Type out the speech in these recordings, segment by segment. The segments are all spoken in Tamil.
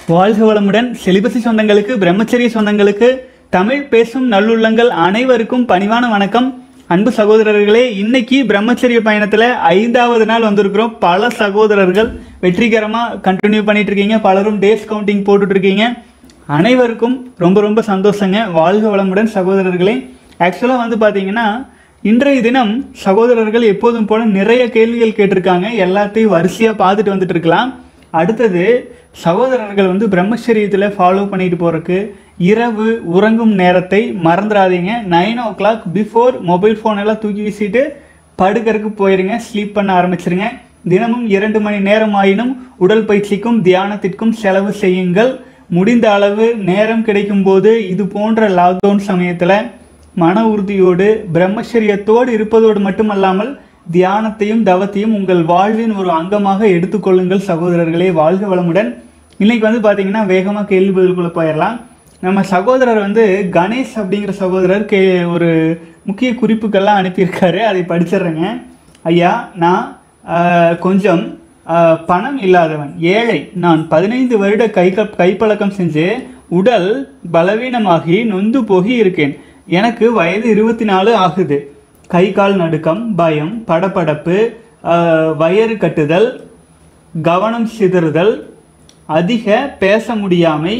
வாழ்க வளமுடன் செலிபசி சொந்தங்களுக்கு பிரம்மச்சரிய சொந்தங்களுக்கு தமிழ் பேசும் நல்லுள்ளங்கள் அனைவருக்கும் பணிவான வணக்கம் அன்பு சகோதரர்களே இன்னைக்கு பிரம்மச்சரிய பயணத்துல ஐந்தாவது நாள் வந்திருக்கிறோம் பல சகோதரர்கள் வெற்றிகரமா கண்டினியூ பண்ணிட்டு இருக்கீங்க பலரும் டேஸ் கவுண்டிங் போட்டுட்டு இருக்கீங்க அனைவருக்கும் ரொம்ப ரொம்ப சந்தோஷங்க வாழ்க வளமுடன் சகோதரர்களே ஆக்சுவலாக வந்து பார்த்தீங்கன்னா இன்றைய தினம் சகோதரர்கள் எப்போதும் போல நிறைய கேள்விகள் கேட்டிருக்காங்க எல்லாத்தையும் வரிசையாக பார்த்துட்டு வந்துட்டு இருக்கலாம் அடுத்தது சகோதரர்கள் வந்து பிரம்மச்சரியத்தில் ஃபாலோ பண்ணிட்டு போறதுக்கு இரவு உறங்கும் நேரத்தை மறந்துடாதீங்க nine o'clock before mobile phone எல்லாம் தூக்கி வீசிட்டு படுக்கறதுக்கு போயிருங்க ஸ்லீப் பண்ண ஆரம்பிச்சிருங்க தினமும் இரண்டு மணி நேரம் ஆயினும் உடல் பயிற்சிக்கும் தியானத்திற்கும் செலவு செய்யுங்கள் முடிந்த அளவு நேரம் கிடைக்கும் போது இது போன்ற லாக்டவுன் சமயத்தில் மன உறுதியோடு பிரம்மச்சரியத்தோடு இருப்பதோடு மட்டுமல்லாமல் தியானத்தையும் தவத்தையும் உங்கள் வாழ்வின் ஒரு அங்கமாக எடுத்துக்கொள்ளுங்கள் சகோதரர்களே வாழ்க வளமுடன் இன்னைக்கு வந்து பார்த்தீங்கன்னா வேகமாக கேள்வி பதிலுக்குள்ள போயிடலாம் நம்ம சகோதரர் வந்து கணேஷ் அப்படிங்கிற சகோதரர் கே ஒரு முக்கிய குறிப்புக்கெல்லாம் அனுப்பியிருக்காரு அதை படிச்சிடுறேங்க ஐயா நான் ஆஹ், கொஞ்சம் ஆஹ், பணம் இல்லாதவன் ஏழை நான் பதினைந்து வருட கை கைப்பழக்கம் செஞ்சு உடல் பலவீனமாகி நொந்து போகி இருக்கேன் எனக்கு வயது இருபத்தி நாலு ஆகுது கை கால் நடுக்கம் பயம் படபடப்பு ஆஹ், வயிறு கட்டுதல் கவனம் சிதறுதல் அதிக பேச முடியாமை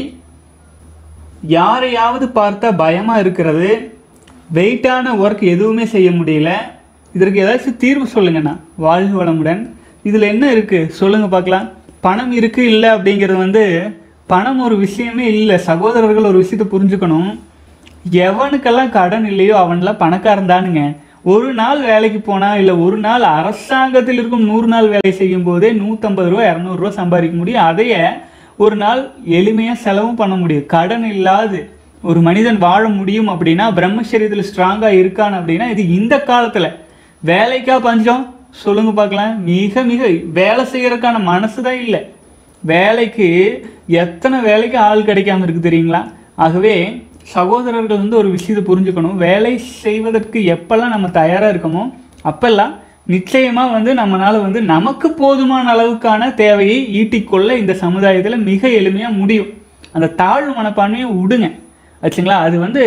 யாரையாவது பார்த்தா பயமா இருக்கிறது வெயிட்டான ஒர்க் எதுவுமே செய்ய முடியல இதற்கு ஏதாச்சும் தீர்வு சொல்லுங்கண்ணா வாழ்க வளமுடன் இதில் என்ன இருக்கு சொல்லுங்க பார்க்கலாம் பணம் இருக்கு இல்லை அப்படிங்கிறது வந்து பணம் ஒரு விஷயமே இல்லை சகோதரர்கள் ஒரு விஷயத்தை புரிஞ்சுக்கணும் எவனுக்கெல்லாம் கடன் இல்லையோ அவன்லாம் பணக்காரன் தானுங்க ஒரு நாள் வேலைக்கு போனா இல்லை ஒரு நாள் அரசாங்கத்தில் இருக்கும் நூறு நாள் வேலை செய்யும் போதே நூற்றம்பது ரூபா இரநூறுவா சம்பாதிக்க முடியும் அதையே ஒரு நாள் எளிமையாக செலவும் பண்ண முடியும் கடன் இல்லாது ஒரு மனிதன் வாழ முடியும் அப்படின்னா பிரம்மச்சரியத்தில் ஸ்ட்ராங்காக இருக்கான் அப்படின்னா இது இந்த காலத்தில் வேலைக்கா பஞ்சம் சொல்லுங்க பார்க்கலாம் மிக மிக வேலை செய்யறதுக்கான மனசு தான் இல்லை வேலைக்கு எத்தனை வேலைக்கு ஆள் கிடைக்காம இருக்கு தெரியுங்களா ஆகவே சகோதரர்கள் வந்து ஒரு விஷயத்தை புரிஞ்சுக்கணும் வேலை செய்வதற்கு எப்பெல்லாம் நம்ம தயாராக இருக்கோமோ அப்பெல்லாம் நிச்சயமாக வந்து நம்மளால வந்து நமக்கு போதுமான அளவுக்கான தேவையை ஈட்டிக்கொள்ள இந்த சமுதாயத்தில் மிக எளிமையாக முடியும் அந்த தாழ்வு மனப்பான்மையை விடுங்க ஆச்சுங்களா அது வந்து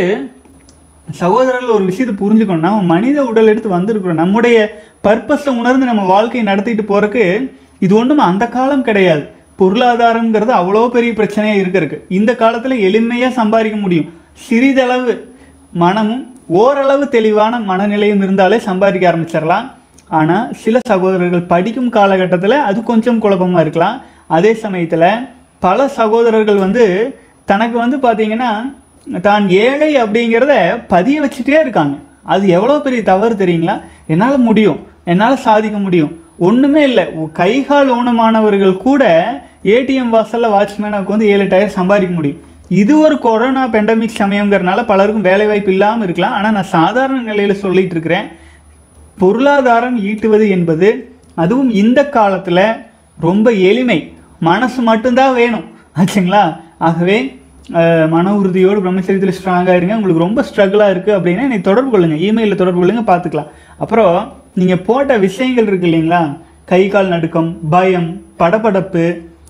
சகோதரர்கள் ஒரு விஷயத்தை புரிஞ்சுக்கணும் நம்ம மனித உடல் எடுத்து வந்திருக்கிறோம் நம்முடைய பர்பஸை உணர்ந்து நம்ம வாழ்க்கையை நடத்திட்டு போறதுக்கு இது ஒன்றும் அந்த காலம் கிடையாது பொருளாதாரங்கிறது அவ்வளோ பெரிய பிரச்சனையாக இருக்கிறதுக்கு இந்த காலத்தில் எளிமையாக சம்பாதிக்க முடியும் சிறிதளவு மனமும் ஓரளவு தெளிவான மனநிலையும் இருந்தாலே சம்பாதிக்க ஆரம்பிச்சிடலாம் ஆனால் சில சகோதரர்கள் படிக்கும் காலகட்டத்தில் அது கொஞ்சம் குழப்பமாக இருக்கலாம் அதே சமயத்தில் பல சகோதரர்கள் வந்து தனக்கு வந்து பார்த்தீங்கன்னா தான் ஏழை அப்படிங்கிறத பதிய வச்சுட்டே இருக்காங்க அது எவ்வளோ பெரிய தவறு தெரியுங்களா என்னால் முடியும் என்னால் சாதிக்க முடியும் ஒன்றுமே இல்லை கை கால் ஊனமானவர்கள் கூட ஏடிஎம் வாசலில் வாட்ச்மேனாக வந்து ஏழு டயர் சம்பாதிக்க முடியும் இது ஒரு கொரோனா பெண்டமிக் சமயங்கிறனால பலருக்கும் வேலை வாய்ப்பு இல்லாமல் இருக்கலாம் ஆனால் நான் சாதாரண நிலையில் சொல்லிட்டு இருக்கிறேன் பொருளாதாரம் ஈட்டுவது என்பது அதுவும் இந்த காலத்தில் ரொம்ப எளிமை மனசு மட்டும்தான் வேணும் ஆச்சுங்களா ஆகவே அஹ், மன உறுதியோடு பிரம்மச்சரியத்தில் ஸ்ட்ராங்காக இருங்க உங்களுக்கு ரொம்ப ஸ்ட்ரகிளாக இருக்குது அப்படின்னா என்னை தொடர்பு கொள்ளுங்கள் இமெயிலில் தொடர்பு கொள்ளுங்க பார்த்துக்கலாம் அப்புறம் நீங்கள் போட்ட விஷயங்கள் இருக்கு இல்லைங்களா கை கால் நடுக்கம் பயம் படபடப்பு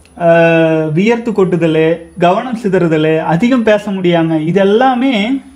அஹ், வியர்த்து கொட்டுதல் கவனம் சிதறுதல் அதிகம் பேச முடியாமல் இதெல்லாமே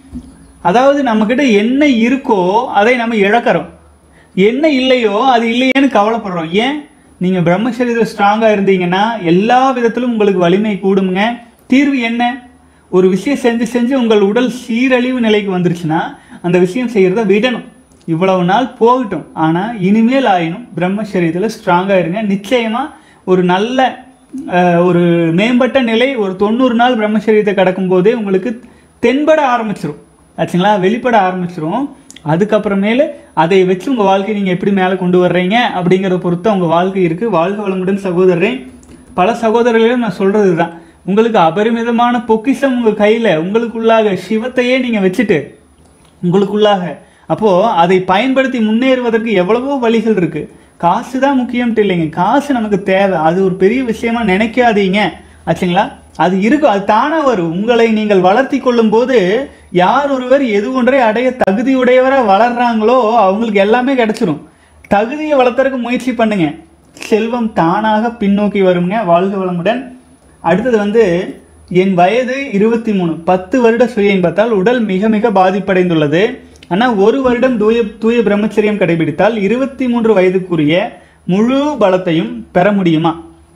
அதாவது நம்மக்கிட்ட என்ன இருக்கோ அதை நம்ம இழக்கிறோம் என்ன இல்லையோ அது இல்லையேன்னு கவலைப்படுறோம் ஏன் நீங்கள் பிரம்மச்சரியத்தில் ஸ்ட்ராங்காக இருந்தீங்கன்னா எல்லா விதத்திலும் உங்களுக்கு வலிமை கூடுங்க தீர்வு என்ன ஒரு விஷயம் செஞ்சு செஞ்சு உங்கள் உடல் சீரழிவு நிலைக்கு வந்துருச்சுன்னா அந்த விஷயம் செய்கிறத விடணும் இவ்வளவு நாள் போகட்டும் ஆனால் இனிமேல் ஆயினும் பிரம்மச்சரியத்தில் ஸ்ட்ராங்காக இருங்க நிச்சயமாக ஒரு நல்ல அஹ், ஒரு மேம்பட்ட நிலை ஒரு தொண்ணூறு நாள் பிரம்மச்சரியத்தை கடக்கும் போதே உங்களுக்கு தென்பட ஆரம்பிச்சிரும் ஆச்சுங்களா வெளிப்பட ஆரம்பிச்சிரும் அதுக்கப்புறமேலு அதை வச்சு உங்கள் வாழ்க்கையை நீங்கள் எப்படி மேலே கொண்டு வர்றீங்க அப்படிங்கிறத பொறுத்து உங்கள் வாழ்க்கை இருக்குது வாழ்க வளமுடன் சகோதரரே பல சகோதரர்களையும் நான் சொல்கிறது தான் உங்களுக்கு அபரிமிதமான பொக்கிஷம் உங்கள் கையில் உங்களுக்குள்ளாக சிவத்தையே நீங்கள் வச்சுட்டு உங்களுக்குள்ளாக அப்போது அதை பயன்படுத்தி முன்னேறுவதற்கு எவ்வளவோ வழிகள் இருக்குது காசு தான் முக்கியம்ட்டு இல்லைங்க காசு நமக்கு தேவை அது ஒரு பெரிய விஷயமா நினைக்காதீங்க ஆச்சுங்களா அது இருக்கும் அது தானாக வரும் உங்களை நீங்கள் வளர்த்தி கொள்ளும் போது யார் ஒருவர் எது ஒன்றை அடைய தகுதியுடையவராக வளர்றாங்களோ அவங்களுக்கு எல்லாமே கிடைச்சிரும் தகுதியை வளர்த்துறதுக்கு முயற்சி பண்ணுங்க செல்வம் தானாக பின்னோக்கி வருங்க வாழ்க வளமுடன் அடுத்தது வந்து என் வயது இருபத்தி மூணு பத்து வருட சுய இன்பத்தால் உடல் மிக மிக பாதிப்படைந்துள்ளது ஆனால் ஒரு வருடம் தூய தூய பிரம்மச்சரியம் கடைபிடித்தால் இருபத்தி மூன்று வயதுக்குரிய முழு பலத்தையும் பெற முடியுமா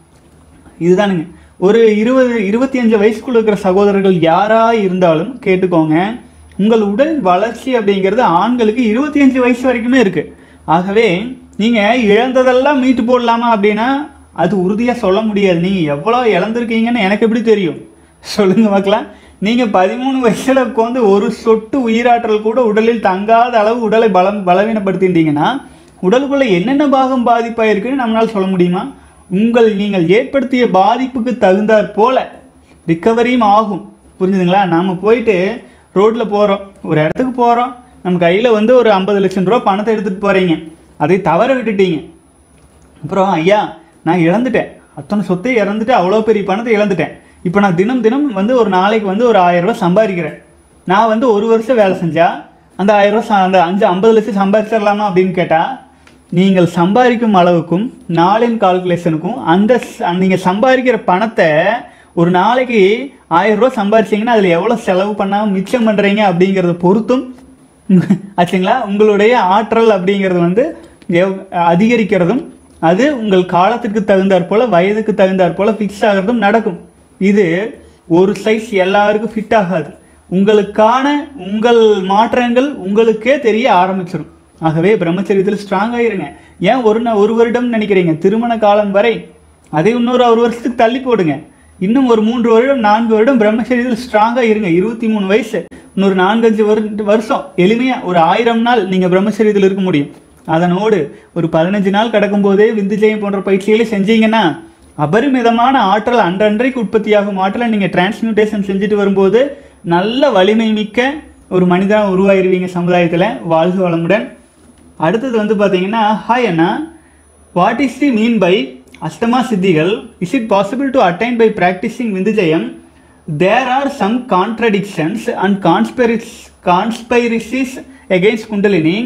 இதுதானுங்க ஒரு இருபது இருபத்தி அஞ்சு வயசுக்குள்ள இருக்கிற சகோதரர்கள் யாரா இருந்தாலும் கேட்டுக்கோங்க உங்கள் உடல் வளர்ச்சி அப்படிங்கிறது ஆண்களுக்கு இருபத்தி அஞ்சு வயசு வரைக்குமே இருக்கு ஆகவே நீங்க இழந்ததெல்லாம் மீட்டு போடலாமா அப்படின்னா அது உறுதியா சொல்ல முடியாது நீங்க எவ்வளவு இழந்திருக்கீங்கன்னு எனக்கு எப்படி தெரியும் சொல்லுங்க பார்க்கலாம் நீங்க பதிமூணு வயசுல உட்காந்து ஒரு சொட்டு உயிராற்றல் கூட உடலில் தங்காத அளவு உடலை பலம் பலவீனப்படுத்திட்டீங்கன்னா உடலுக்குள்ள என்னென்ன பாகம் பாதிப்பாயிருக்குன்னு நம்மளால சொல்ல முடியுமா உங்கள் நீங்கள் ஏற்படுத்திய பாதிப்புக்கு தகுந்தாற் போல ரிக்கவரியும் ஆகும் புரிஞ்சுதுங்களா நாம போயிட்டு ரோட்ல போறோம் ஒரு இடத்துக்கு போறோம் நம்ம கையில வந்து ஒரு ஐம்பது லட்சம் ரூபா பணத்தை எடுத்துட்டு போறீங்க அதை தவற விட்டுட்டீங்க அப்புறம் ஐயா நான் இழந்துட்டேன் அத்தனை சொத்தை இறந்துட்டு அவ்வளோ பெரிய பணத்தை இழந்துட்டேன் இப்போ நான் தினம் தினம் வந்து ஒரு நாளைக்கு வந்து ஒரு ஆயிரம் ரூபாய் சம்பாதிக்கிறேன் நான் வந்து ஒரு வருஷம் வேலை செஞ்சா அந்த ஆயிரம் ரூபாய் ச- அந்த அஞ்சு ஐம்பது லட்சம் சம்பாதிச்சிடலாமா அப்படின்னு கேட்டால் நீங்கள் சம்பாதிக்கும் அளவுக்கும் நாளின் கால்குலேஷனுக்கும் அந்த ச- நீங்கள் சம்பாதிக்கிற பணத்தை ஒரு நாளைக்கு ஆயிரம் ரூபாய் சம்பாதிச்சீங்கன்னா அதில் எவ்வளோ செலவு பண்ணாமல் மிச்சம் பண்ணுறீங்க அப்படிங்கிறத பொறுத்தும் ஆச்சுங்களா உங்களுடைய ஆற்றல் அப்படிங்கிறது வந்து எவ்- அதிகரிக்கிறதும் அது உங்கள் காலத்துக்கு தகுந்தாற் போல வயதுக்கு தகுந்தாற் போல ஃபிக்ஸ் ஆகிறதும் நடக்கும் இது ஒரு சைஸ் எல்லாருக்கும் ஃபிட் ஆகாது உங்களுக்கான உங்கள் மாற்றங்கள் உங்களுக்கே தெரிய ஆரம்பிச்சிடும் ஆகவே பிரம்மச்சரியத்தில் ஸ்ட்ராங் ஆயிருங்க ஏன் ஒரு நா- ஒரு வருடம் நினைக்கிறீங்க திருமண காலம் வரை அதை இன்னொரு ஒரு வருஷத்துக்கு தள்ளி போடுங்க இன்னும் ஒரு மூன்று வருடம் நான்கு வருடம் பிரம்மச்சரியத்தில் ஸ்ட்ராங்காக இருங்க இருபத்தி மூணு வயசு இன்னொரு நான்கஞ்சு வரு- வருஷம் எளிமையா ஒரு ஆயிரம் நாள் நீங்க பிரம்மச்சரியத்தில் இருக்க முடியும் அதனோடு ஒரு பதினஞ்சு நாள் கடக்கும் போதே விந்துஜயம் போன்ற பயிற்சிகளை செஞ்சீங்கன்னா அபரிமிதமான ஆற்றல் அன்றன்றைக்கு உற்பத்தியாகும் ஆற்றலை நீங்க டிரான்ஸ்மியூட்டேஷன் செஞ்சுட்டு வரும்போது நல்ல வலிமை மிக்க ஒரு மனிதனா உருவாயிருவீங்க சமுதாயத்துல வாழ்க வளமுடன் அடுத்தது வந்து பாத்தீங்கன்னா ஹாய் அண்ணா what is the mean by ashtama சித்திகள் is it possible to attain by practising vindujayam there are some contradictions and conspiracies conspiracies against kundalini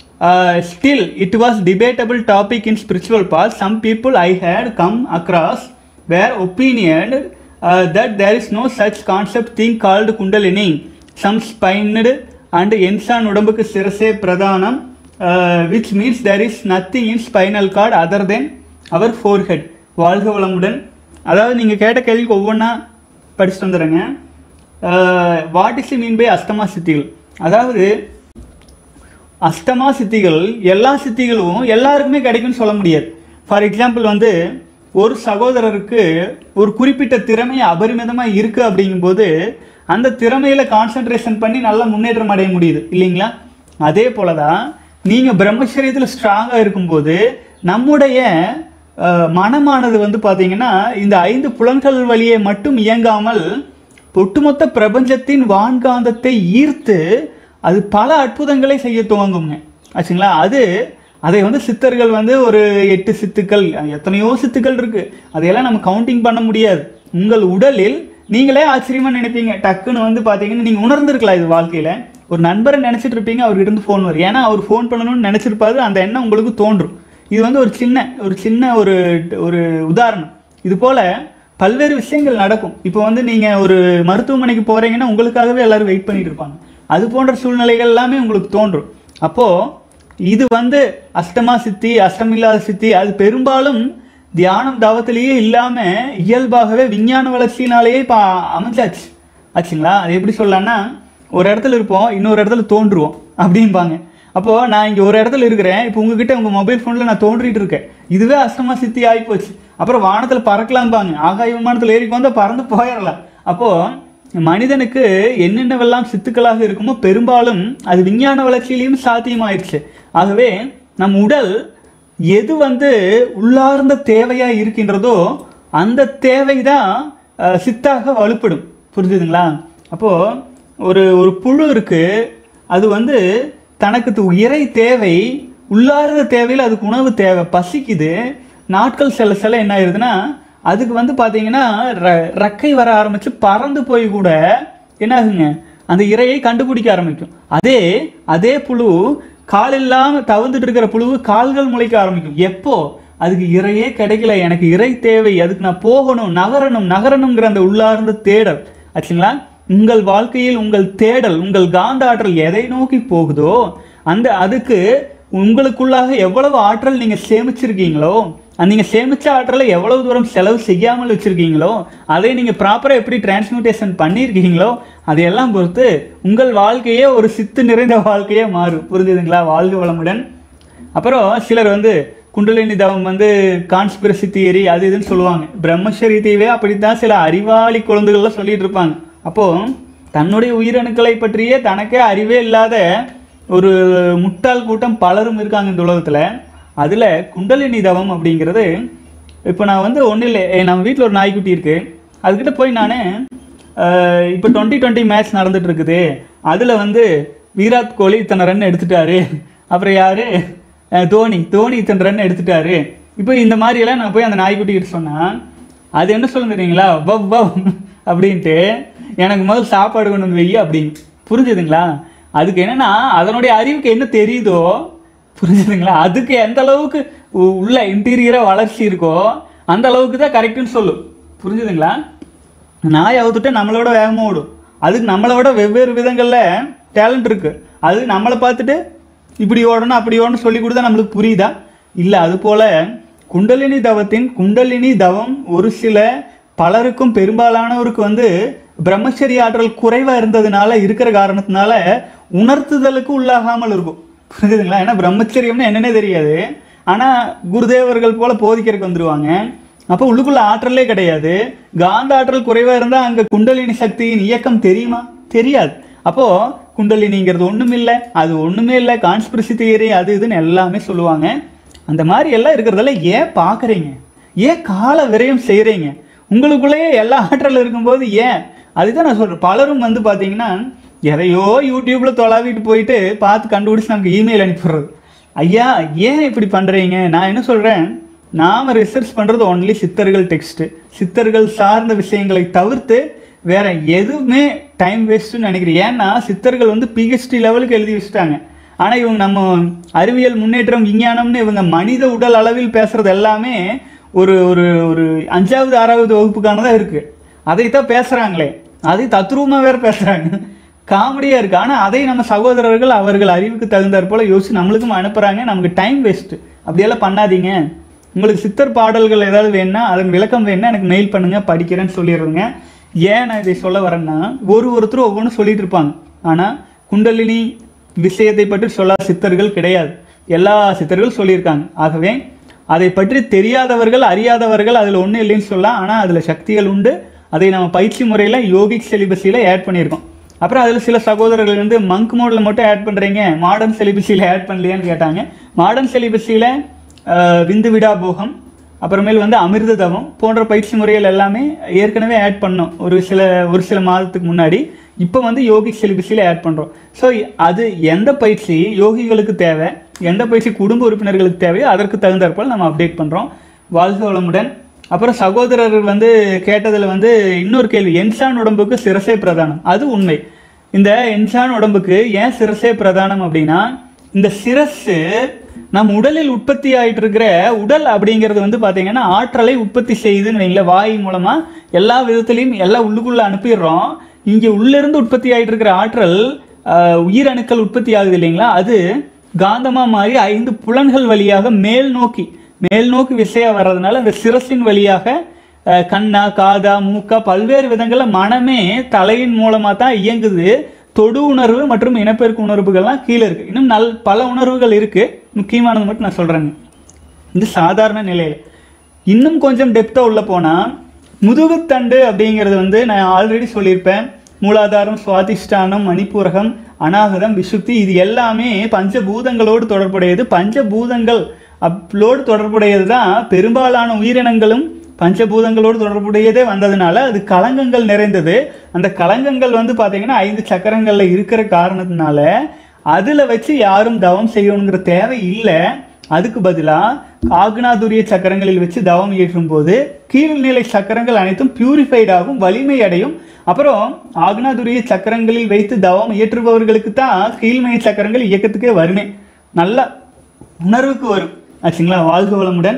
still it was debatable topic in spiritual pass some people I had come across where opinion that there is no such concept thing called kundalini some spined and என்சான் உடம்புக்கு சிரசே பிரதானம் uh, which means there is nothing in spinal cord other than our forehead வாழ்க வளமுடன் அதாவது நீங்கள் கேட்ட கேள்விக்கு ஒவ்வொன்றா படிச்சுட்டு வந்துடுறேங்க what is mean by ashtama சித்திகள் அதாவது அஷ்டமா சித்திகள் எல்லா சித்திகளும் எல்லாருக்குமே கிடைக்கும்னு சொல்ல முடியாது ஃபார் எக்ஸாம்பிள் வந்து ஒரு சகோதரருக்கு ஒரு குறிப்பிட்ட திறமை அபரிமிதமாக இருக்குது அப்படிங்கும்போது அந்த திறமையில கான்சென்ட்ரேஷன் பண்ணி நல்ல முன்னேற்றம் அடைய முடியுது இல்லைங்களா அதே போல தான் நீங்கள் பிரம்மச்சரியத்தில் ஸ்ட்ராங்காக இருக்கும்போது நம்முடைய அஹ், மனமானது வந்து பார்த்தீங்கன்னா இந்த ஐந்து புலன்கள் வழியே மட்டும் இயங்காமல் ஒட்டுமொத்த பிரபஞ்சத்தின் வான்காந்தத்தை ஈர்த்து அது பல அற்புதங்களை செய்ய துவங்குங்க ஆச்சுங்களா அது அதை வந்து சித்தர்கள் வந்து ஒரு எட்டு சித்துக்கள் எத்தனையோ சித்துக்கள் இருக்கு அதையெல்லாம் நம்ம கவுண்டிங் பண்ண முடியாது உங்கள் உடலில் நீங்களே ஆச்சரியமா நினைப்பீங்க டக்குன்னு வந்து பார்த்தீங்கன்னா நீங்கள் உணர்ந்திருக்கலாம் இது வாழ்க்கையில் ஒரு நண்பரை நினைச்சிட்டு இருப்பீங்க அவர்கிட்ட இருந்து ஃபோன் வரும் ஏன்னா அவர் ஃபோன் பண்ணணும்னு நினைச்சிருப்பாரு அந்த எண்ணம் உங்களுக்கு தோன்றும் இது வந்து ஒரு சின்ன ஒரு சின்ன ஒரு ஒரு உதாரணம் இது போல பல்வேறு விஷயங்கள் நடக்கும் இப்போ வந்து நீங்கள் ஒரு மருத்துவமனைக்கு போகிறீங்கன்னா உங்களுக்காகவே எல்லாரும் வெயிட் பண்ணிட்டு இருப்பாங்க அது போன்ற சூழ்நிலைகள் எல்லாமே உங்களுக்கு தோன்றும் அப்போது இது வந்து அஷ்டமா சித்தி அஷ்டமில்லாத சித்தி அது பெரும்பாலும் தியானம் தவத்திலேயே இல்லாமல் இயல்பாகவே விஞ்ஞான வளர்ச்சியினாலேயே இப்போ அமைஞ்சாச்சு ஆச்சுங்களா அது எப்படி சொல்லலாம்னா ஒரு இடத்துல இருப்போம் இன்னொரு இடத்துல தோன்றுவோம் அப்படிம்பாங்க அப்போது நான் இங்கே ஒரு இடத்துல இருக்கிறேன் இப்போ உங்ககிட்ட உங்கள் மொபைல் ஃபோனில் நான் தோன்றிட்டு இருக்கேன் இதுவே அஷ்டமா சித்தி ஆகிப்போச்சு அப்புறம் வானத்தில் பறக்கலாம்பாங்க ஆகாய விமானத்தில் ஏறி வந்தால் பறந்து போயிடலாம் அப்போது மனிதனுக்கு என்னென்னவெல்லாம் சித்துக்களாக இருக்குமோ பெரும்பாலும் அது விஞ்ஞான வளர்ச்சியிலையும் சாத்தியமாயிருச்சு ஆகவே நம் உடல் எது வந்து உள்ளார்ந்த தேவையா இருக்கின்றதோ அந்த தேவை தான் சித்தாக வலுப்படும் புரிஞ்சுதுங்களா அப்போ ஒரு ஒரு புழு இருக்கு அது வந்து தனக்கு து- இறை தேவை உள்ளார்ந்த தேவையில் அதுக்கு உணவு தேவை பசிக்குது நாட்கள் செல்ல செல்ல என்ன ஆயிருதுன்னா அதுக்கு வந்து பார்த்தீங்கன்னா ர- ரெக்கை வர ஆரம்பிச்சு பறந்து போய் கூட என்ன ஆகுங்க அந்த இரையை கண்டுபிடிக்க ஆரம்பிக்கும் அதே அதே புழு கால் இல்லாம தவந்துட்டு இருக்கிற புழு கால்கள் முளைக்க ஆரம்பிக்கும் எப்போ அதுக்கு இறையே கிடைக்கல எனக்கு இறை தேவை அதுக்கு நான் போகணும் நகரணும் நகரணுங்கிற அந்த உள்ளார்ந்த தேடல் ஆச்சுங்களா உங்கள் வாழ்க்கையில் உங்கள் தேடல் உங்கள் காந்த ஆற்றல் எதை நோக்கி போகுதோ அந்த அதுக்கு உங்களுக்குள்ளாக எவ்வளவு ஆற்றல் நீங்க சேமிச்சிருக்கீங்களோ அந்த நீங்க சேமிச்ச ஆற்றலை எவ்வளவு தூரம் செலவு செய்யாமல் வச்சிருக்கீங்களோ அதை நீங்க ப்ராப்பரா எப்படி டிரான்ஸ்மியூட்டேஷன் பண்ணியிருக்கீங்களோ அதையெல்லாம் பொறுத்து உங்கள் வாழ்க்கையே ஒரு சித்து நிறைந்த வாழ்க்கையே மாறும் புரிஞ்சுதுங்களா வாழ்க வளமுடன் அப்புறம் சிலர் வந்து குண்டலினி தவம் வந்து கான்ஸ்பிரசி தியரி அது இதுன்னு சொல்லுவாங்க பிரம்மச்சரி தீவே அப்படித்தான் சில அறிவாளி குழந்தைகள்லாம் சொல்லிட்டு இருப்பாங்க அப்போ தன்னுடைய உயிரணுக்களை பற்றியே தனக்கே அறிவே இல்லாத ஒரு முட்டாள் கூட்டம் பலரும் இருக்காங்க இந்த உலகத்துல அதுல குண்டலினி தவம் அப்படிங்கிறது இப்போ நான் வந்து ஒன்றும் இல்லை நம்ம வீட்டில் ஒரு நாய்க்குட்டி இருக்கு அதுக்கிட்ட போய் நான் இப்போ டுவெண்ட்டி டுவெண்ட்டி மேட்ச் நடந்துட்டு இருக்குது அதில் வந்து விராட் கோலி இத்தனை ரன் எடுத்துட்டாரு அப்புறம் யாரு அஹ் தோனி தோனி இத்தனை ரன் எடுத்துட்டாரு இப்போ இந்த மாதிரி எல்லாம் நான் போய் அந்த நாய்க்குட்டி கிட்ட சொன்னா அது என்ன சொல்லுங்க தெரியுங்களா வவ் வவ் அப்படின்ட்டு எனக்கு முதல் சாப்பாடு கொண்டு வந்து வெய்ய அப்படின்னு புரிஞ்சுதுங்களா அதுக்கு என்னன்னா அதனுடைய அறிவுக்கு என்ன தெரியுதோ புரிஞ்சுதுங்களா அதுக்கு எந்த அளவுக்கு உ- உள்ள இன்டீரியரா வளர்ச்சி இருக்கோ அந்த அளவுக்கு தான் கரெக்டுன்னு சொல்லும் புரிஞ்சுதுங்களா நாய் அவுத்துட்டு நம்மளோட வேகமாக ஓடும் அதுக்கு நம்மளோட வெவ்வேறு விதங்களில் டேலண்ட் இருக்கு அது நம்மளை பார்த்துட்டு இப்படி ஓடணும் அப்படி ஓடணும் சொல்லி கொடுத்தா நம்மளுக்கு புரியுதா இல்லை அது போல குண்டலினி தவத்தின் குண்டலினி தவம் ஒரு சில பலருக்கும் பெரும்பாலானவருக்கு வந்து பிரம்மச்சரிய ஆற்றல் குறைவா இருந்ததுனால இருக்கிற காரணத்தினால உணர்த்துதலுக்கு உள்ளாகாமல் இருக்கும் புரியுதுங்களா ஏன்னா பிரம்மச்சரியம்னு என்னன்னே தெரியாது ஆனா குருதேவர்கள் போல போதிக்கிறதுக்கு வந்துருவாங்க அப்போ உள்ளுக்குள்ள ஆற்றலே கிடையாது காந்த ஆற்றல் குறைவா இருந்தா அங்க குண்டலினி சக்தியின் இயக்கம் தெரியுமா தெரியாது அப்போ குண்டலினிங்கிறது ஒண்ணும் இல்லை அது ஒண்ணுமே இல்லை கான்ஸ்பிரசி தியரி அது இதுன்னு எல்லாமே சொல்லுவாங்க அந்த மாதிரி எல்லாம் இருக்கிறதால ஏன் பார்க்குறீங்க ஏன் கால விரயம் செய்கிறீங்க உங்களுக்குள்ளேயே எல்லா ஆற்றல் இருக்கும்போது ஏன் அதுதான் நான் சொல்கிறேன் பலரும் வந்து பார்த்தீங்கன்னா எதையோ யூடியூப்ல தொலாவிட்டு போயிட்டு பார்த்து கண்டுபிடிச்சு நமக்கு இமெயில் அனுப்பிடுறது ஐயா ஏன் இப்படி பண்ணுறீங்க நான் என்ன சொல்கிறேன் நாம் ரிசர்ச் பண்ணுறது ஒன்லி சித்தர்கள் டெக்ஸ்ட்டு சித்தர்கள் சார்ந்த விஷயங்களை தவிர்த்து வேற எதுவுமே டைம் வேஸ்ட்டுன்னு நினைக்கிறேன் ஏன்னா சித்தர்கள் வந்து பிஹெச்டி லெவலுக்கு எழுதி வச்சுட்டாங்க ஆனால் இவங்க நம்ம அறிவியல் முன்னேற்றம் விஞ்ஞானம்னு இவங்க மனித உடல் அளவில் பேசுறது எல்லாமே ஒரு ஒரு ஒரு அஞ்சாவது ஆறாவது வகுப்புக்கானதாக இருக்கு அதைத்தான் பேசுறாங்களே அதை தத்ரூபமாக வேற பேசுறாங்க காமெடியாக இருக்கு ஆனால் அதை நம்ம சகோதரர்கள் அவர்கள் அறிவுக்கு தகுந்தாற் போல யோசிச்சு நம்மளுக்கும் அனுப்புறாங்க நமக்கு டைம் வேஸ்ட் அப்படியெல்லாம் பண்ணாதீங்க உங்களுக்கு சித்தர் பாடல்கள் ஏதாவது வேணும்னா அதன் விளக்கம் வேணும்னா எனக்கு மெயில் பண்ணுங்க படிக்கிறேன்னு சொல்லிடுறேங்க ஏன் நான் இதை சொல்ல வரேன்னா ஒரு ஒருத்தரும் ஒவ்வொன்றும் சொல்லிட்டு இருப்பாங்க ஆனால் குண்டலினி விஷயத்தை பற்றி சொல்லாத சித்தர்கள் கிடையாது எல்லா சித்தர்கள் சொல்லியிருக்காங்க ஆகவே அதை பற்றி தெரியாதவர்கள் அறியாதவர்கள் அதில் ஒன்றும் இல்லைன்னு சொல்லலாம் ஆனால் அதில் சக்திகள் உண்டு அதை நம்ம பயிற்சி முறையில் யோகிக் செலிபஸியில் ஆட் பண்ணியிருக்கோம் அப்புறம் அதில் சில சகோதரர்கள் வந்து மங்க் மோடில் மட்டும் ஆட் பண்ணுறீங்க மாடர்ன் செலிபஸியில் ஆட் பண்ணலையான்னு கேட்டாங்க மாடர்ன் செலிபஸியில் விந்து விடா போகம் அப்புறமேல் வந்து அமிர்த தவம் போன்ற பயிற்சி முறைகள் எல்லாமே ஏற்கனவே ஆட் பண்ணோம் ஒரு சில ஒரு சில மாதத்துக்கு முன்னாடி இப்போ வந்து யோகிக் செலிபஸில் ஆட் பண்ணுறோம் ஸோ அது எந்த பயிற்சி யோகிகளுக்கு தேவை எந்த பயிற்சி குடும்ப உறுப்பினர்களுக்கு தேவையோ அதற்கு தகுந்தாற்போல் நம்ம அப்டேட் பண்ணுறோம் வாழ்க வளமுடன் அப்புறம் சகோதரர்கள் வந்து கேட்டதில் வந்து இன்னொரு கேள்வி என்சான் உடம்புக்கு சிரசே பிரதானம் அது உண்மை இந்த என்சான் உடம்புக்கு ஏன் சிரசே பிரதானம் அப்படின்னா இந்த சிரசு நம் உடலில் உற்பத்தி ஆயிட்டு இருக்கிற உடல் அப்படிங்கிறது வந்து பாத்தீங்கன்னா ஆற்றலை உற்பத்தி செய்யுதுன்னு வைங்களேன் வாய் மூலமா எல்லா விதத்திலையும் எல்லாம் உள்ளுக்குள்ள அனுப்பிடுறோம் இங்க உள்ள இருந்து உற்பத்தி ஆயிட்டு இருக்கிற ஆற்றல் ஆஹ், உயிரணுக்கள் உற்பத்தி ஆகுது இல்லைங்களா அது காந்தமா மாறி ஐந்து புலன்கள் வழியாக மேல் நோக்கி மேல் நோக்கி விசையா வர்றதுனால அந்த சிரசின் வழியாக அஹ், கண்ணா காதா மூக்கா பல்வேறு விதங்கள்ல மனமே தலையின் மூலமா தான் இயங்குது தொடு உணர்வு மற்றும் இனப்பெருக்க உணர்வுகள்லாம் கீழே இருக்கு இன்னும் நல் பல உணர்வுகள் இருக்கு முக்கியமானது மட்டும் நான் சொல்றேங்க இது சாதாரண நிலையில இன்னும் கொஞ்சம் டெப்தா உள்ள போனா முதுகுத்தண்டு அப்படிங்கிறது வந்து நான் ஆல்ரெடி சொல்லியிருப்பேன் மூலாதாரம் சுவாதிஷ்டானம் மணிப்பூரகம் அநாகதம் விசுத்தி இது எல்லாமே பஞ்சபூதங்களோடு தொடர்புடையது பஞ்சபூதங்கள் அப்லோடு தொடர்புடையது தான் பெரும்பாலான உயிரினங்களும் பஞ்சபூதங்களோடு தொடர்புடையதே வந்ததுனால அது களங்கங்கள் நிறைந்தது அந்த களங்கங்கள் வந்து பார்த்தீங்கன்னா ஐந்து சக்கரங்கள்ல இருக்கிற காரணத்தினால அதுல வச்சு யாரும் தவம் செய்யணுங்கிற தேவை இல்லை அதுக்கு பதிலாக ஆக்னாதுரிய சக்கரங்களில் வச்சு தவம் இயற்றும் போது கீழ்நிலை சக்கரங்கள் அனைத்தும் பியூரிஃபைட் ஆகும் வலிமை அடையும் அப்புறம் ஆக்னாதுரிய சக்கரங்களில் வைத்து தவம் இயற்றுபவர்களுக்கு தான் கீழ்மை சக்கரங்கள் இயக்கத்துக்கே வருமே நல்லா உணர்வுக்கு வரும் ஆச்சுங்களா வாழ்க வளமுடன்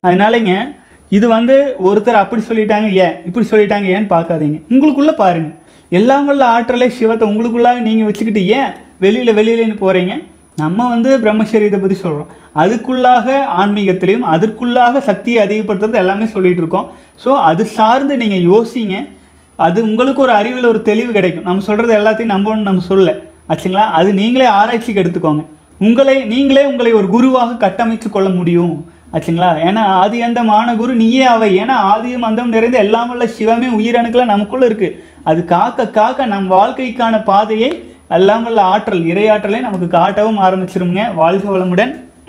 அதனாலங்க இது வந்து ஒருத்தர் அப்படி சொல்லிட்டாங்க ஏன் இப்படி சொல்லிட்டாங்க ஏன்னு பார்க்காதீங்க உங்களுக்குள்ள பாருங்க எல்லாம் வல்ல ஆற்றலை சிவத்தை உங்களுக்குள்ளாக நீங்கள் வச்சுக்கிட்டு ஏன் வெளியில் வெளியிலன்னு போகிறீங்க நம்ம வந்து பிரம்மச்சரியத்தை பற்றி சொல்கிறோம் அதுக்குள்ளாக ஆன்மீகத்திலையும் அதற்குள்ளாக சக்தியை அதிகப்படுத்துறது எல்லாமே சொல்லிட்டு இருக்கோம் ஸோ அது சார்ந்து நீங்கள் யோசிங்க அது உங்களுக்கு ஒரு அறிவில் ஒரு தெளிவு கிடைக்கும் நம்ம சொல்கிறது எல்லாத்தையும் நம்பணும்னு நம்ம சொல்ல ஆச்சுங்களா அது நீங்களே ஆராய்ச்சிக்கு எடுத்துக்கோங்க உங்களை நீங்களே உங்களை ஒரு குருவாக கட்டமைத்து கொள்ள முடியும் ஆச்சுங்களா ஏன்னா ஆதி அந்தம் ஆன குரு நீயே அவை ஏன்னா ஆதியும் அந்தம் நிறைந்த எல்லாம் வல்ல சிவமே உயிரணுக்களை நமக்குள்ள இருக்கு அது காக்க காக்க நம் வாழ்க்கைக்கான பாதையை எல்லாம் வல்ல ஆற்றல் இறையாற்றலை நமக்கு காட்டவும் ஆரம்பிச்சிருங்க வாழ்க வளமுடன்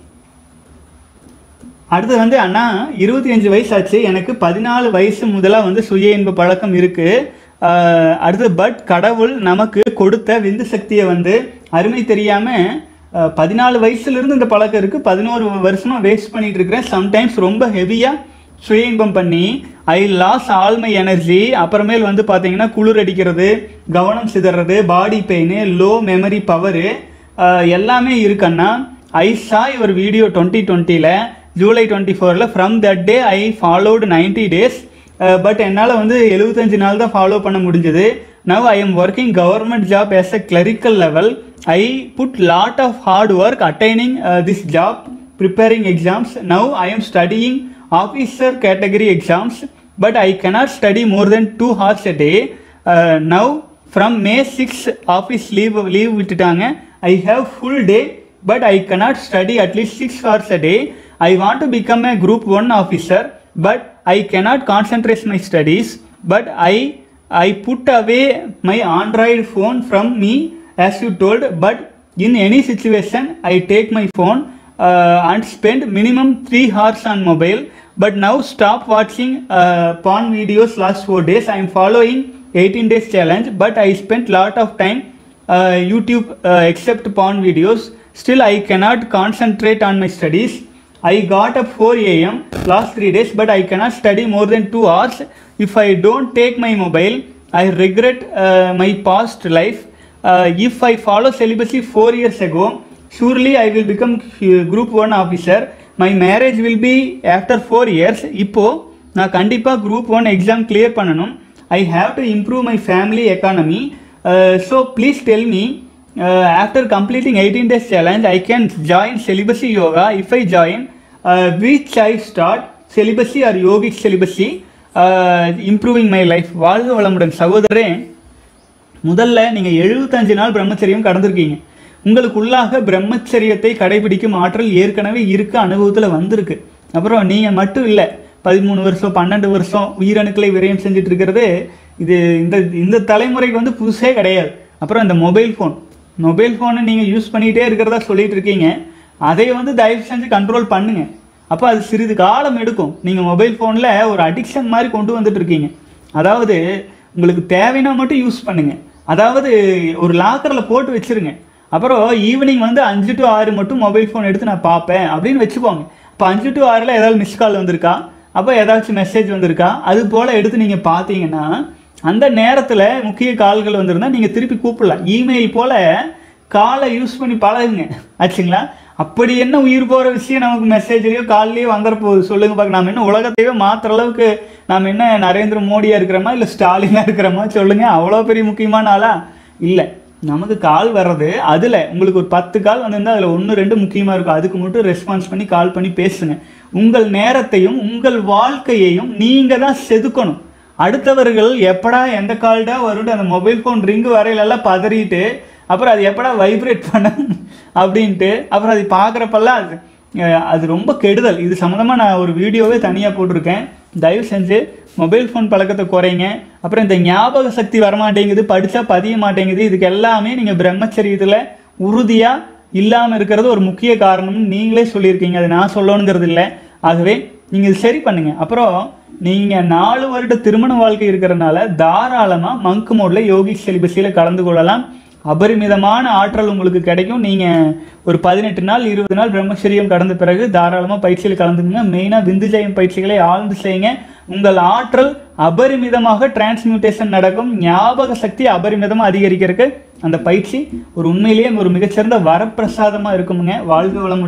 அடுத்து வந்து அண்ணா இருபத்தி அஞ்சு வயசு ஆச்சு எனக்கு பதினாலு வயசு முதலாக வந்து சுய இன்ப பழக்கம் இருக்கு ஆஹ் அடுத்து பட் கடவுள் நமக்கு கொடுத்த விந்து சக்தியை வந்து அருமை தெரியாம ஆஹ் பதினாலு வயசுல இருந்து இந்த பழக்கம் இருக்கு பதினோரு வருஷமா வேஸ்ட் பண்ணிட்டு இருக்கிறேன் சம்டைம்ஸ் ரொம்ப ஹெவியா சுய இன்பம் பண்ணி I lose all my energy அப்புறமேல் வந்து பார்த்தீங்கன்னா குளிர் அடிக்கிறது கவனம் சிதறது body pain low memory power எல்லாமே இருக்குன்னா I saw your video twenty டுவெண்ட்டியில் ஜூலை டுவெண்ட்டி ஃபோரில் from that day I followed ninety days but என்னால் வந்து எழுபத்தஞ்சு நாள் தான் ஃபாலோ பண்ண முடிஞ்சது now I am working government job as a clerical level I put lot of hard work attaining this job preparing exams now i am studying officer category exams but i cannot study more than 2 hours a day uh, now from may 6 office leave leave விட்டுட்டாங்க i have full day but i cannot study at least 6 hours a day i want to become a group 1 officer but i cannot concentrate my studies but i i put away my android phone from me as you told but in any situation i take my phone uh, and spend minimum 3 hours on mobile but now stop watching uh, porn videos last 4 days i am following 18 days challenge but i spent lot of time uh, youtube uh, except porn videos still i cannot concentrate on my studies i got up 4 am last 3 days but i cannot study more than 2 hours if i don't take my mobile i regret uh, my past life uh, if I follow celibacy four years ago, surely I will become uh, group one officer. My marriage will be after four years. இப்போ நான் கண்டிப்பாக குரூப் ஒன் எக்ஸாம் கிளியர் பண்ணணும் I have to improve my family economy so please tell me after completing eighteen days challenge I can join celibacy yoga if I join which I start celibacy or yogic celibacy improving my life வாழ்க வளமுடன் சகோதரரே முதல்ல நீங்க எழுபத்தஞ்சு நாள் பிரம்மச்சரியம் கடந்திருக்கீங்க உங்களுக்குள்ளாக பிரம்மச்சரியத்தை கடைபிடிக்கும் ஆற்றல் ஏற்கனவே இருக்கு அனுபவத்துல வந்திருக்கு அப்புறம் நீங்க மட்டும் இல்ல பதிமூணு வருஷம் பன்னெண்டு வருஷம் உயிரணுக்களை விரயம் செஞ்சுட்டு இருக்கிறது இது இந்த இந்த தலைமுறைக்கு வந்து புதுசே கிடையாது அப்புறம் இந்த மொபைல் ஃபோன் மொபைல் ஃபோனை நீங்க யூஸ் பண்ணிகிட்டே இருக்கிறதா சொல்லிட்டு இருக்கீங்க அதை வந்து தயவு செஞ்சு கண்ட்ரோல் பண்ணுங்க அப்போ அது சிறிது காலம் எடுக்கும் நீங்க மொபைல் ஃபோனில் ஒரு அடிக்ஷன் மாதிரி கொண்டு வந்துட்டு இருக்கீங்க அதாவது உங்களுக்கு தேவைன்னா மட்டும் யூஸ் பண்ணுங்க அதாவது ஒரு லாக்கரில் போட்டு வச்சிருங்க அப்புறம் ஈவினிங் வந்து அஞ்சு டு ஆறு மட்டும் மொபைல் ஃபோன் எடுத்து நான் பார்ப்பேன் அப்படின்னு வச்சுக்கோங்க இப்போ அஞ்சு டு ஆறில் ஏதாவது மிஸ் கால் வந்திருக்கா அப்போ ஏதாச்சும் மெசேஜ் வந்திருக்கா அது போல் எடுத்து நீங்கள் பார்த்தீங்கன்னா அந்த நேரத்தில் முக்கிய கால்கள் வந்திருந்தா நீங்கள் திருப்பி கூப்பிடலாம் இமெயில் போல் காலை யூஸ் பண்ணி பழகுங்க ஆச்சுங்களா அப்படி என்ன உயிர் போகிற விஷயம் நமக்கு மெசேஜ்லேயோ கால்லையோ வந்துட போகுது சொல்லுங்க பார்க்க நாம் என்ன உலகத்தையே மாற்றுற அளவுக்கு நாம் என்ன நரேந்திர மோடியாக இருக்கிறோமா இல்லை ஸ்டாலினாக இருக்கிறோமா சொல்லுங்க அவ்வளோ பெரிய முக்கியமான ஆளா இல்லை நமக்கு கால் வர்றது அதில் உங்களுக்கு ஒரு பத்து கால் வந்திருந்தா அதில் ஒன்று ரெண்டு முக்கியமாக இருக்கும் அதுக்கு மட்டும் ரெஸ்பான்ஸ் பண்ணி கால் பண்ணி பேசுங்க உங்கள் நேரத்தையும் உங்கள் வாழ்க்கையையும் நீங்கள் தான் செதுக்கணும் அடுத்தவர்கள் எப்படா எந்த கால்டா வரும்னு அந்த மொபைல் ஃபோன் ரிங்கு வரையிலெல்லாம் பதறிட்டு அப்புறம் அது எப்படா வைப்ரேட் பண்ண அப்படின்ட்டு அப்புறம் அது பார்க்குறப்பெல்லாம் அது அஹ், அது ரொம்ப கெடுதல் இது சம்மந்தமாக நான் ஒரு வீடியோவே தனியாக போட்டிருக்கேன் தயவு செஞ்சு மொபைல் ஃபோன் பழக்கத்தை குறைங்க அப்புறம் இந்த ஞாபக சக்தி வரமாட்டேங்குது படித்தா பதிய மாட்டேங்குது இதுக்கு எல்லாமே நீங்கள் பிரம்மச்சரியத்தில் உறுதியாக இல்லாமல் இருக்கிறது ஒரு முக்கிய காரணம்னு நீங்களே சொல்லியிருக்கீங்க அது நான் சொல்லணுங்கிறது இல்லை ஆகவே நீங்கள் இது சரி பண்ணுங்க அப்புறம் நீங்கள் நாலு வருட திருமண வாழ்க்கை இருக்கிறனால தாராளமாக மங்க் மோடில் யோகி செலிபஸியில் கலந்து கொள்ளலாம் அபரிமிதமான ஆற்றல் உங்களுக்கு கிடைக்கும் நீங்கள் ஒரு பதினெட்டு நாள் இருபது நாள் பிரம்மச்சரியம் கடந்த பிறகு தாராளமாக பயிற்சியில் கலந்துக்குங்க மெயினாக விந்துஜயம் பயிற்சிகளை ஆழ்ந்து செய்யுங்க உங்கள் ஆற்றல் அபரிமிதமாக டிரான்ஸ்மியூட்டேஷன் நடக்கும் ஞாபக சக்தி அபரிமிதமாக அதிகரிக்கிறதுக்கு அந்த பயிற்சி ஒரு உண்மையிலேயே ஒரு மிகச்சிறந்த வரப்பிரசாதமாக இருக்குமுங்க வாழ்க வளமுடன்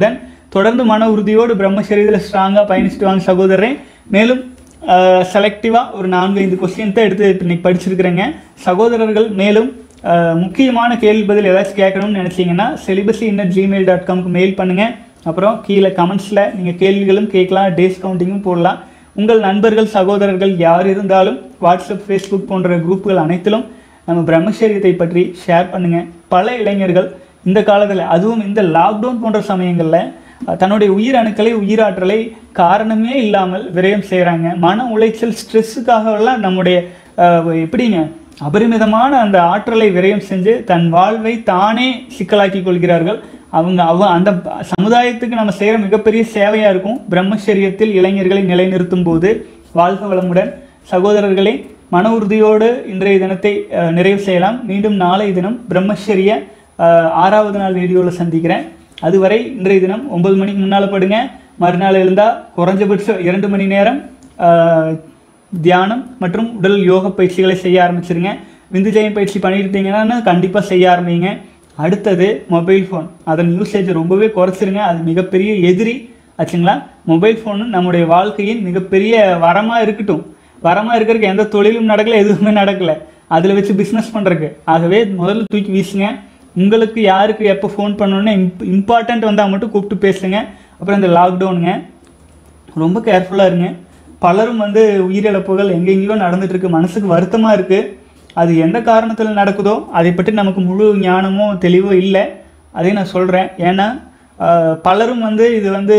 தொடர்ந்து மன உறுதியோடு பிரம்மச்சரியத்தில் ஸ்ட்ராங்காக பயணிச்சுட்டு வாங்க சகோதரரே மேலும் செலக்டிவாக ஒரு நான்கு ஐந்து கொஸ்டின் தான் எடுத்து இப்ப இன்னைக்கு படிச்சிருக்கிறேங்க சகோதரர்கள் மேலும் அஹ், முக்கியமான கேள்வி பதில் ஏதாச்சும் கேட்கணும்னு நினச்சிங்கன்னா செலிபஸி இன்னட் ஜிமெயில் டாட் காம்க்கு மெயில் பண்ணுங்கள் அப்புறம் கீழே கமெண்ட்ஸில் நீங்கள் கேள்விகளும் கேட்கலாம் டேஸ் கவுண்டிங்கும் போடலாம் உங்கள் நண்பர்கள் சகோதரர்கள் யார் இருந்தாலும் வாட்ஸ்அப் ஃபேஸ்புக் போன்ற குரூப்புகள் அனைத்திலும் நம்ம பிரம்மச்சரியத்தை பற்றி ஷேர் பண்ணுங்கள் பல இளைஞர்கள் இந்த காலத்தில் அதுவும் இந்த லாக்டவுன் போன்ற சமயங்களில் அஹ், தன்னுடைய உயிர் அணுக்களை உயிராற்றலை காரணமே இல்லாமல் விரயம் செய்கிறாங்க மன உளைச்சல் ஸ்ட்ரெஸ்ஸுக்காகலாம் நம்முடைய அஹ், எப்படிங்க அபரிமிதமான அந்த ஆற்றலை விரயம் செஞ்சு தன் வாழ்வை தானே சிக்கலாக்கி கொள்கிறார்கள் அவங்க அவ அந்த சமுதாயத்துக்கு நம்ம செய்கிற மிகப்பெரிய சேவையாக இருக்கும் பிரம்மச்சரியத்தில் இளைஞர்களை நிலைநிறுத்தும் போது வாழ்க வளமுடன் சகோதரர்களே மன உறுதியோடு இன்றைய தினத்தை அஹ், நிறைவு செய்யலாம் மீண்டும் நாளை தினம் பிரம்மச்சரிய அஹ், ஆறாவது நாள் வீடியோவில் சந்திக்கிறேன் அதுவரை இன்றைய தினம் ஒன்பது மணிக்கு முன்னால் படுங்க மறுநாள் எழுந்தால் குறைஞ்சபட்சம் இரண்டு மணி நேரம் அஹ், தியானம் மற்றும் உடல் யோக பயிற்சிகளை செய்ய ஆரம்பிச்சிருங்க விந்து ஜெயம் பயிற்சி பண்ணியிருந்தீங்கன்னா கண்டிப்பாக செய்ய ஆரம்பிங்க அடுத்தது மொபைல் ஃபோன் அதன் யூசேஜ் ரொம்பவே குறைச்சிருங்க அது மிகப்பெரிய எதிரி ஆச்சுங்களா மொபைல் ஃபோனு நம்முடைய வாழ்க்கையின் மிகப்பெரிய வரமாக இருக்கட்டும் வரமாக இருக்கிறதுக்கு எந்த தொழிலும் நடக்கல எதுவுமே நடக்கல அதில் வச்சு பிஸ்னஸ் பண்ணுறதுக்கு ஆகவே முதல்ல தூக்கி வீசுங்க உங்களுக்கு யாருக்கு எப்போ ஃபோன் பண்ணணும்னு இம்ப் இம்பார்ட்டண்ட் வந்தால் மட்டும் கூப்பிட்டு பேசுங்க அப்புறம் இந்த லாக்டவுனுங்க ரொம்ப கேர்ஃபுல்லாக இருங்க பலரும் வந்து உயிரிழப்புகள் எங்கெங்கேயோ நடந்துட்டு இருக்கு மனசுக்கு வருத்தமாக இருக்குது அது எந்த காரணத்தில் நடக்குதோ அதை பற்றி நமக்கு முழு ஞானமோ தெளிவோ இல்லை அதையும் நான் சொல்கிறேன் ஏன்னா ஆஹ், பலரும் வந்து இது வந்து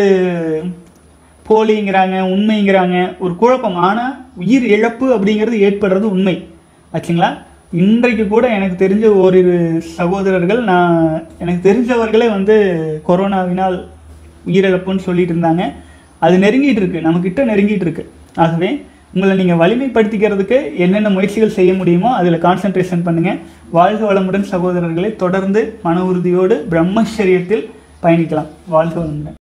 போலிங்கிறாங்க உண்மைங்கிறாங்க ஒரு குழப்பம் ஆனால் உயிர் இழப்பு அப்படிங்கிறது ஏற்படுறது உண்மை ஆச்சுங்களா இன்றைக்கு கூட எனக்கு தெரிஞ்ச ஓரிரு சகோதரர்கள் நான் எனக்கு தெரிஞ்சவர்களே வந்து கொரோனாவினால் உயிரிழப்புன்னு சொல்லிட்டு இருந்தாங்க அது நெருங்கிட்டு இருக்கு நம்மக்கிட்ட நெருங்கிட்டு இருக்கு ஆகவே உங்களை நீங்கள் வலிமைப்படுத்திக்கிறதுக்கு என்னென்ன முயற்சிகள் செய்ய முடியுமோ அதில் கான்சென்ட்ரேஷன் பண்ணுங்கள் வாழ்க வளமுடன் சகோதரர்களை தொடர்ந்து மன உறுதியோடு பிரம்மச்சரியத்தில் பயணிக்கலாம் வாழ்க வளமுடன்